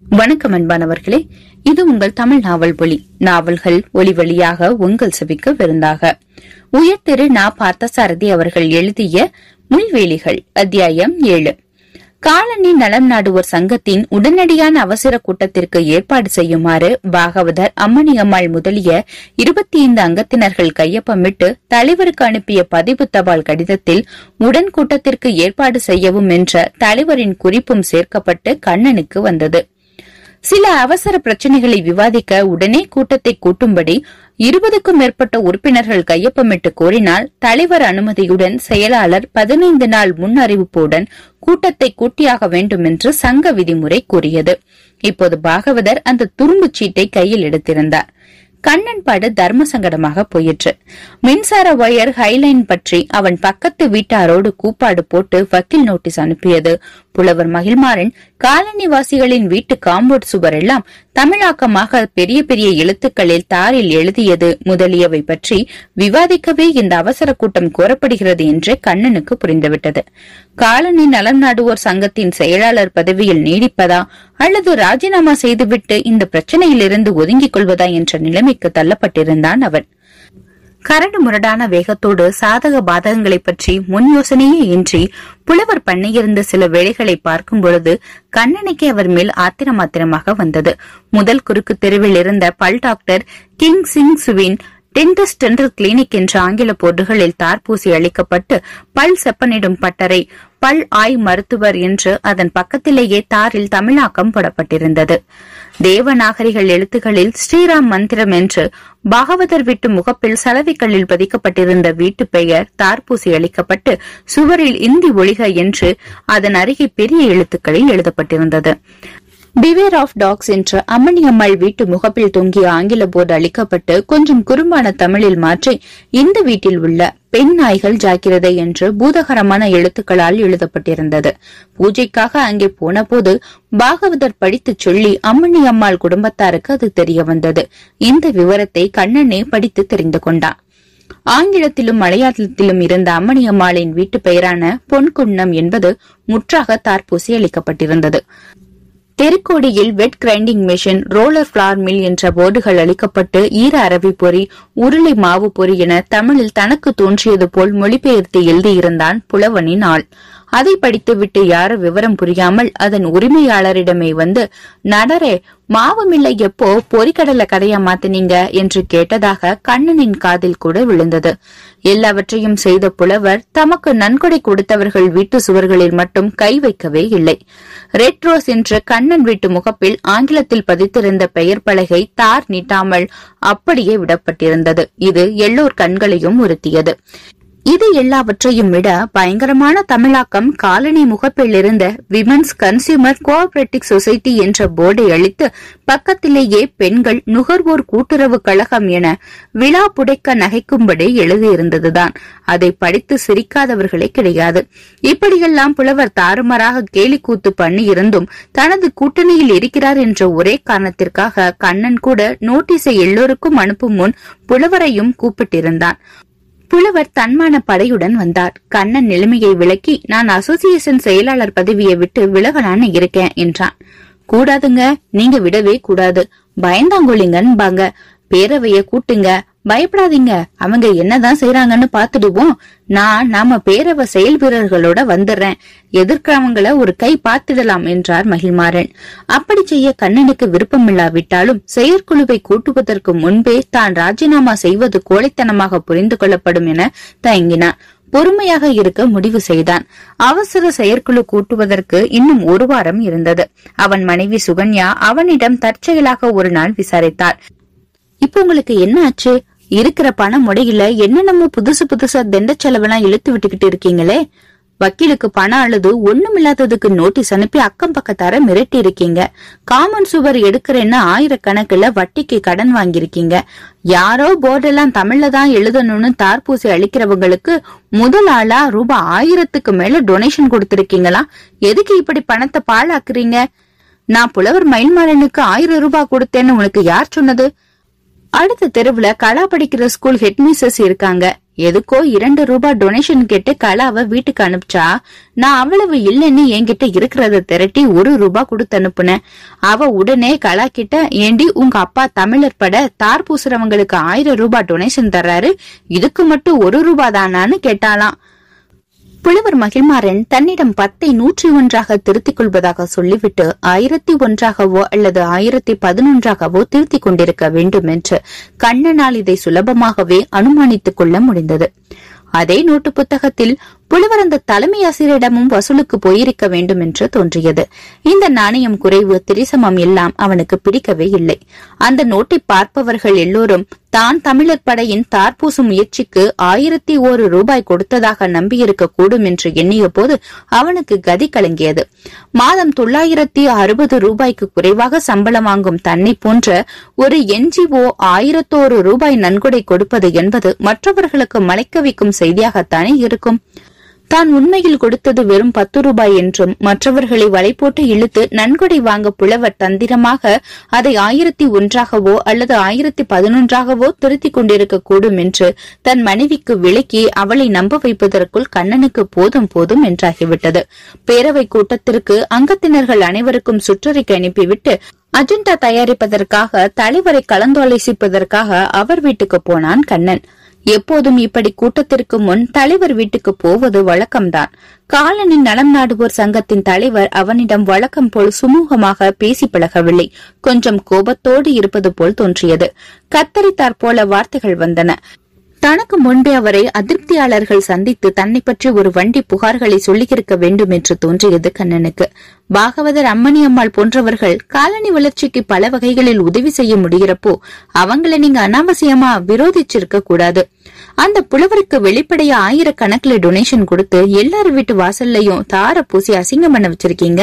வணக்கம் அன்பானவர்களே இது உங்கள் தமிழ் நாவல் ஒளி நாவல்கள் ஒளி வழியாக உங்கள் செவிக்கு விருந்தாக உயர் திரு நா பார்த்தசாரதி அவர்கள் எழுதிய முள்வேலிகள் அத்தியாயம் ஏழு காலனி நலம் நாடுவோர் சங்கத்தின் உடனடியான அவசர கூட்டத்திற்கு ஏற்பாடு செய்யுமாறு பாகவதர் அம்மணி அம்மாள் முதலிய இருபத்தி ஐந்து அங்கத்தினர்கள் கையொப்பமிட்டு தலைவருக்கு அனுப்பிய பதிவு தபால் கடிதத்தில் உடன் கூட்டத்திற்கு ஏற்பாடு செய்யவும் என்ற தலைவரின் குறிப்பும் சேர்க்கப்பட்டு கண்ணனுக்கு வந்தது சில அவசர பிரச்சனைகளை விவாதிக்க உடனே கூட்டத்தை கூட்டும்படி இருபதுக்கும் மேற்பட்ட உறுப்பினர்கள் கையொப்பமிட்டு கோரினால் தலைவர் அனுமதியுடன் செயலாளர் பதினைந்து நாள் முன் அறிவிப்புடன் கூட்டத்தை கூட்டியாக வேண்டும் என்று சங்க விதிமுறை கூறியது இப்போது பாகவதர் அந்த துரும்புச் சீட்டை கையில் எடுத்திருந்தார் கண்ணன் பாடு தர்ம சங்கடமாக போயிற்று மின்சார ஒயர் ஹைலைன் பற்றி அவன் பக்கத்து வீட்டாரோடு கூப்பாடு போட்டு வக்கீல் நோட்டீஸ் அனுப்பியது புலவர் மகிழ்மாறன் காலனிவாசிகளின் வீட்டு காம்பவுண்ட் சுவர் எல்லாம் தமிழாக்கமாக பெரிய பெரிய எழுத்துக்களில் தாரில் எழுதியது முதலியவை பற்றி விவாதிக்கவே இந்த அவசர கூட்டம் கோரப்படுகிறது என்று கண்ணனுக்கு புரிந்துவிட்டது காலனி நலம் நாடுவோர் சங்கத்தின் செயலாளர் பதவியில் நீடிப்பதா அல்லது ராஜினாமா செய்துவிட்டு இந்த பிரச்சனையிலிருந்து ஒதுங்கிக் கொள்வதா என்ற நிலைமைக்கு தள்ளப்பட்டிருந்தான் அவன் கரடு முரடான வேகத்தோடு சாதக பாதகங்களை பற்றி முன் யோசனையே இன்றி புலவர் பண்ணியிருந்த சில வேலைகளை பார்க்கும் பொழுது கண்ணனுக்கு அவர் மேல் ஆத்திரம் ஆத்திரமாக வந்தது முதல் குறுக்கு தெருவில் இருந்த பல் டாக்டர் கிங் சிங் சுவின் டென்டிஸ்ட் டென்டல் கிளினிக் என்ற ஆங்கில போர்டுகளில் தார்பூசி அளிக்கப்பட்டு பல் செப்பனிடும் பட்டறை பல் ஆய் மருத்துவர் என்று அதன் பக்கத்திலேயே தாரில் தமிழாக்கம் போடப்பட்டிருந்தது தேவநாகரிகள் எழுத்துகளில் ஸ்ரீராம் மந்திரம் என்று பாகவதர் வீட்டு முகப்பில் சலவைக்கல்லில் பதிக்கப்பட்டிருந்த வீட்டு பெயர் தார்பூசி அளிக்கப்பட்டு சுவரில் இந்தி ஒளிக என்று அதன் அருகே பெரிய எழுத்துக்களில் எழுதப்பட்டிருந்தது பிவேர் ஆஃப் டாக்ஸ் என்ற அம்மணி அம்மாள் வீட்டு முகப்பில் தொங்கிய ஆங்கில போர்டு அளிக்கப்பட்டு கொஞ்சம் குறும்பான தமிழில் மாற்றி இந்த வீட்டில் உள்ள பெண் நாய்கள் ஜாக்கிரதை என்று பூதகரமான எழுத்துக்களால் எழுதப்பட்டிருந்தது பூஜைக்காக அங்கே போனபோது பாகவதர் படித்துச் சொல்லி அம்மணி அம்மாள் குடும்பத்தாருக்கு அது தெரிய வந்தது இந்த விவரத்தை கண்ணனே படித்து தெரிந்து கொண்டான் ஆங்கிலத்திலும் மலையாளத்திலும் இருந்த அம்மணி அம்மாளின் வீட்டு பெயரான பொன்குன்னம் என்பது முற்றாக தார்பூசி அளிக்கப்பட்டிருந்தது தெருக்கோடியில் wet grinding machine roller flour mill என்ற போர்டுகள் அளிக்கப்பட்டு ஈர அரவி பொறி உருளை மாவு பொறி என தமிழில் தனக்கு தோன்றியது போல் மொழிபெயர்த்து எழுதியிருந்தான் புலவனின் ஆள் அதை படித்துவிட்டு யார விவரம் புரியாமல் அதன் உரிமையாளரிடமே வந்து நடரே மாவு மில்லை எப்போ பொறிக்கடலை கதையா மாத்தினீங்க என்று கேட்டதாக கண்ணனின் காதில் கூட விழுந்தது எல்லாவற்றையும் செய்த புலவர் தமக்கு நன்கொடை கொடுத்தவர்கள் வீட்டு சுவர்களில் மட்டும் கை வைக்கவே இல்லை ரெட் ரோஸ் என்ற கண்ணன் வீட்டு முகப்பில் ஆங்கிலத்தில் பதித்திருந்த பெயர் பலகை தார் நீட்டாமல் அப்படியே விடப்பட்டிருந்தது இது எல்லோர் கண்களையும் உறுத்தியது இது எல்லாவற்றையும் விட பயங்கரமான தமிழாக்கம் காலனி முகப்பில் இருந்த விமன்ஸ் கன்சியூமர் கோஆபரேட்டிவ் சொசைட்டி என்ற போர்டை அளித்து பக்கத்திலேயே பெண்கள் நுகர்வோர் கூட்டுறவு கழகம் என விழா புடைக்க நகைக்கும்படி எழுதியிருந்ததுதான் அதை படித்து சிரிக்காதவர்களே கிடையாது இப்படியெல்லாம் புலவர் தாறுமாறாக கேலி கூத்து பண்ணி இருந்தும் தனது கூட்டணியில் இருக்கிறார் என்ற ஒரே காரணத்திற்காக கண்ணன் கூட நோட்டீஸை எல்லோருக்கும் அனுப்பும் முன் புலவரையும் கூப்பிட்டிருந்தான் புலவர் தன்மான படையுடன் வந்தார் கண்ணன் நிலைமையை விளக்கி நான் அசோசியேஷன் செயலாளர் பதவியை விட்டு விலகலான்னு இருக்கேன் என்றான் கூடாதுங்க நீங்க விடவே கூடாது பயந்தாங்கொள்ளிங்கன்பாங்க பேரவைய கூட்டுங்க பயப்படாதீங்க அவங்க என்னதான் செய்யறாங்கன்னு பாத்துடுவோம் நான் நாம பேரவை செயல் வீரர்களோட வந்துடுறேன் எதிர்க்கிறவங்கள ஒரு கை பார்த்திடலாம் என்றார் மகிழ்மாறன் அப்படி செய்ய கண்ணனுக்கு விருப்பமில்லாவிட்டாலும் செயற்குழுவை கூட்டுவதற்கு முன்பே தான் ராஜினாமா செய்வது கோழைத்தனமாக புரிந்து கொள்ளப்படும் என தயங்கினான் பொறுமையாக இருக்க முடிவு செய்தான் அவசர செயற்குழு கூட்டுவதற்கு இன்னும் ஒரு வாரம் இருந்தது அவன் மனைவி சுகன்யா அவனிடம் தற்செயலாக ஒரு நாள் விசாரித்தார் இப்போ உங்களுக்கு என்ன ஆச்சு இருக்கிற பண முடையில என்னென்னமோ புதுசு புதுசா தண்ட செலவெல்லாம் இழுத்து விட்டுக்கிட்டு இருக்கீங்களே வக்கீலுக்கு பணம் அழுது ஒண்ணுமில்லாததுக்கு நோட்டீஸ் அனுப்பி அக்கம் பக்கத்தார மிரட்டி இருக்கீங்க காமன் சுவர் எடுக்கிறேன்னு ஆயிரக்கணக்குல வட்டிக்கு கடன் வாங்கியிருக்கீங்க யாரோ போர்டெல்லாம் தமிழ்ல தான் எழுதணும்னு தார்பூசி அளிக்கிறவங்களுக்கு முதல் ஆளா ரூபாய் ஆயிரத்துக்கு மேல டொனேஷன் கொடுத்திருக்கீங்களா எதுக்கு இப்படி பணத்தை பாழாக்குறீங்க நான் புலவர் மயில்மாறனுக்கு ஆயிரம் ரூபாய் கொடுத்தேன்னு உனக்கு யார் சொன்னது அடுத்த தெருவுல கலா படிக்கிற ஸ்கூல் ஹெட் மிஸ்ஸஸ் இருக்காங்க எதுக்கோ இரண்டு ரூபாய் டொனேஷன் கேட்டு கலாவை வீட்டுக்கு அனுப்பிச்சா நான் அவ்வளவு இல்லைன்னு என்கிட்ட இருக்கிறத திரட்டி ஒரு ரூபாய் கொடுத்து அனுப்புனேன் அவ உடனே கலா கிட்ட ஏண்டி உங்க அப்பா தமிழர் பட தார் பூசுறவங்களுக்கு ஆயிரம் ரூபாய் டொனேஷன் தர்றாரு இதுக்கு மட்டும் ஒரு ரூபாய் தானான்னு கேட்டாலாம் புலவர் மகிழ்மாறன் தன்னிடம் பத்தை நூற்றி ஒன்றாக திருத்திக் கொள்வதாக சொல்லிவிட்டு ஆயிரத்தி ஒன்றாகவோ அல்லது ஆயிரத்தி பதினொன்றாகவோ திருத்திக் கொண்டிருக்க வேண்டும் என்று கண்ணனால் இதை சுலபமாகவே அனுமானித்துக் கொள்ள முடிந்தது அதே நோட்டு புத்தகத்தில் புலவர் அந்த தலைமை ஆசிரியரிடமும் வசூலுக்கு போயிருக்க வேண்டும் என்று தோன்றியது இந்த நாணயம் குறைவு திரிசமம் எல்லாம் அவனுக்கு பிடிக்கவே இல்லை அந்த நோட்டை பார்ப்பவர்கள் எல்லோரும் தான் தமிழர் படையின் தார்பூசும் முயற்சிக்கு ஆயிரத்தி ஒரு ரூபாய் கொடுத்ததாக நம்பியிருக்க கூடும் என்று எண்ணிய போது அவனுக்கு கதி கலங்கியது மாதம் தொள்ளாயிரத்தி அறுபது ரூபாய்க்கு குறைவாக சம்பளம் வாங்கும் தன்னை போன்ற ஒரு என்ஜிஓ ஆயிரத்தோரு ரூபாய் நன்கொடை கொடுப்பது என்பது மற்றவர்களுக்கு மலைக்க வைக்கும் செய்தியாகத்தானே இருக்கும் தான் உண்மையில் கொடுத்தது வெறும் பத்து ரூபாய் என்றும் மற்றவர்களை வலை போட்டு இழுத்து நன்கொடை வாங்க புலவர் தந்திரமாக அதை ஆயிரத்தி ஒன்றாகவோ அல்லது ஆயிரத்தி பதினொன்றாகவோ திருத்திக் கொண்டிருக்க கூடும் என்று தன் மனைவிக்கு விளக்கி அவளை நம்ப வைப்பதற்குள் கண்ணனுக்கு போதும் போதும் என்றாகிவிட்டது பேரவை கூட்டத்திற்கு அங்கத்தினர்கள் அனைவருக்கும் சுற்றறிக்கை அனுப்பிவிட்டு அஜெண்டா தயாரிப்பதற்காக தலைவரை கலந்தாலோசிப்பதற்காக அவர் வீட்டுக்கு போனான் கண்ணன் எப்போதும் இப்படி கூட்டத்திற்கு முன் தலைவர் வீட்டுக்கு போவது வழக்கம்தான் காலனின் நலம் நாடுவோர் சங்கத்தின் தலைவர் அவனிடம் வழக்கம் போல் சுமூகமாக பேசி பழகவில்லை கொஞ்சம் கோபத்தோடு இருப்பது போல் தோன்றியது கத்தரித்தாற் போல வார்த்தைகள் வந்தன தனக்கு முன்பே அவரை அதிருப்தியாளர்கள் சந்தித்து தன்னை பற்றி ஒரு வண்டி புகார்களை சொல்லியிருக்க வேண்டும் என்று தோன்றியது கண்ணனுக்கு பாகவதர் அம்மணி அம்மாள் போன்றவர்கள் காலனி வளர்ச்சிக்கு பல வகைகளில் உதவி செய்ய முடிகிறப்போ அவங்கள நீங்க அனாவசியமா விரோதிச்சிருக்க கூடாது அந்த புலவருக்கு வெளிப்படைய ஆயிரக்கணக்கில் டொனேஷன் கொடுத்து எல்லார் வீட்டு வாசல்லையும் தார பூசி அசிங்கம் பண்ண வச்சிருக்கீங்க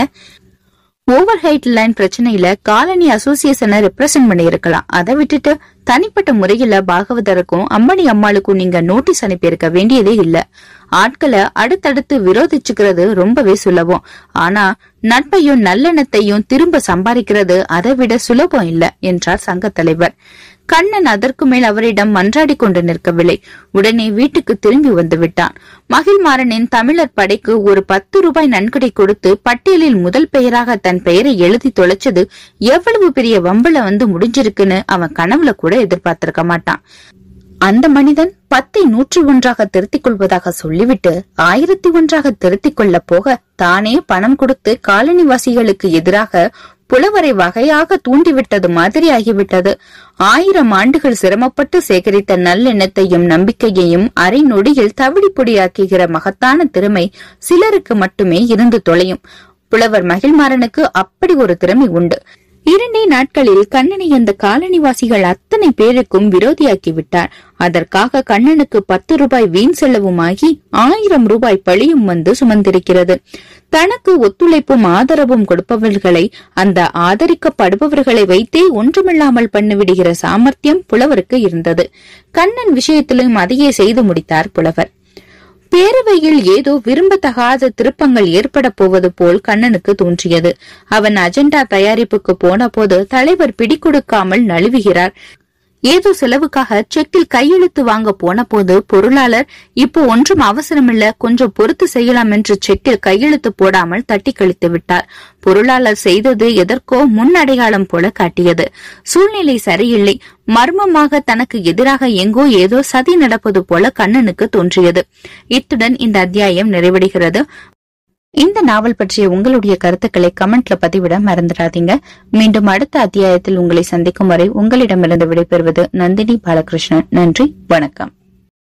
ஓவர் ஹைட் லைன் பிரச்சனையில காலனி அசோசியேஷனை ரெப்ரசென்ட் பண்ணி இருக்கலாம் அதை விட்டுட்டு தனிப்பட்ட முறையில பாகவதருக்கும் அம்மணி அம்மாளுக்கும் நீங்க நோட்டீஸ் அனுப்பியிருக்க வேண்டியதே இல்ல ஆட்களை அடுத்தடுத்து விரோதிச்சுக்கிறது ரொம்பவே சுலபம் ஆனா நட்பையும் நல்லெண்ணத்தையும் திரும்ப சம்பாதிக்கிறது அதை விட சுலபம் இல்ல என்றார் சங்க தலைவர் கண்ணன் அதற்கு மேல் அவரிடம் மன்றாடி கொண்டு நிற்கவில்லை உடனே வீட்டுக்கு திரும்பி வந்து விட்டான் மகிழ்மாறனின் தமிழர் படைக்கு ஒரு பத்து ரூபாய் நன்கொடை கொடுத்து பட்டியலில் முதல் பெயராக தன் பெயரை எழுதி தொலைச்சது எவ்வளவு பெரிய வம்பல வந்து முடிஞ்சிருக்குன்னு அவன் கனவுல கூட எதிர்பார்த்திருக்க மாட்டான் அந்த மனிதன் பத்தை நூற்றி ஒன்றாக திருத்திக் கொள்வதாக சொல்லிவிட்டு ஆயிரத்தி ஒன்றாக திருத்திக் கொள்ள போக தானே பணம் கொடுத்து காலனிவாசிகளுக்கு எதிராக புலவரை வகையாக தூண்டிவிட்டது மாதிரி ஆகிவிட்டது ஆயிரம் ஆண்டுகள் சிரமப்பட்டு சேகரித்த நல்லெண்ணத்தையும் நம்பிக்கையையும் அரை நொடியில் தவிடி பொடியாக்குகிற மகத்தான திறமை சிலருக்கு மட்டுமே இருந்து தொலையும் புலவர் மகிழ்மாறனுக்கு அப்படி ஒரு திறமை உண்டு இரண்டே நாட்களில் கண்ணனை அந்த காலனிவாசிகள் அத்தனை பேருக்கும் விரோதியாக்கி விட்டார் அதற்காக கண்ணனுக்கு பத்து ரூபாய் வீண் செலவுமாகி ஆயிரம் ரூபாய் பழியும் வந்து சுமந்திருக்கிறது தனக்கு ஒத்துழைப்பும் ஆதரவும் கொடுப்பவர்களை அந்த ஆதரிக்கப்படுபவர்களை வைத்தே ஒன்றுமில்லாமல் பண்ணிவிடுகிற சாமர்த்தியம் புலவருக்கு இருந்தது கண்ணன் விஷயத்திலும் அதையே செய்து முடித்தார் புலவர் பேரவையில் ஏதோ விரும்பத்தகாத திருப்பங்கள் ஏற்பட போவது போல் கண்ணனுக்கு தோன்றியது அவன் அஜெண்டா தயாரிப்புக்கு போன போது தலைவர் பிடிக்கொடுக்காமல் நழுவுகிறார் ஏதோ செலவுக்காக செக்கில் கையெழுத்து வாங்க போன போது பொருளாளர் இப்போ ஒன்றும் அவசரமில்ல கொஞ்சம் பொறுத்து செய்யலாம் என்று செக்கில் கையெழுத்து போடாமல் தட்டி கழித்து விட்டார் பொருளாளர் செய்தது எதற்கோ முன் அடையாளம் போல காட்டியது சூழ்நிலை சரியில்லை மர்மமாக தனக்கு எதிராக எங்கோ ஏதோ சதி நடப்பது போல கண்ணனுக்கு தோன்றியது இத்துடன் இந்த அத்தியாயம் நிறைவடைகிறது இந்த நாவல் பற்றிய உங்களுடைய கருத்துக்களை கமெண்ட்ல பதிவிட மறந்துடாதீங்க மீண்டும் அடுத்த அத்தியாயத்தில் உங்களை சந்திக்கும் வரை உங்களிடமிருந்து விடைபெறுவது நந்தினி பாலகிருஷ்ணன் நன்றி வணக்கம்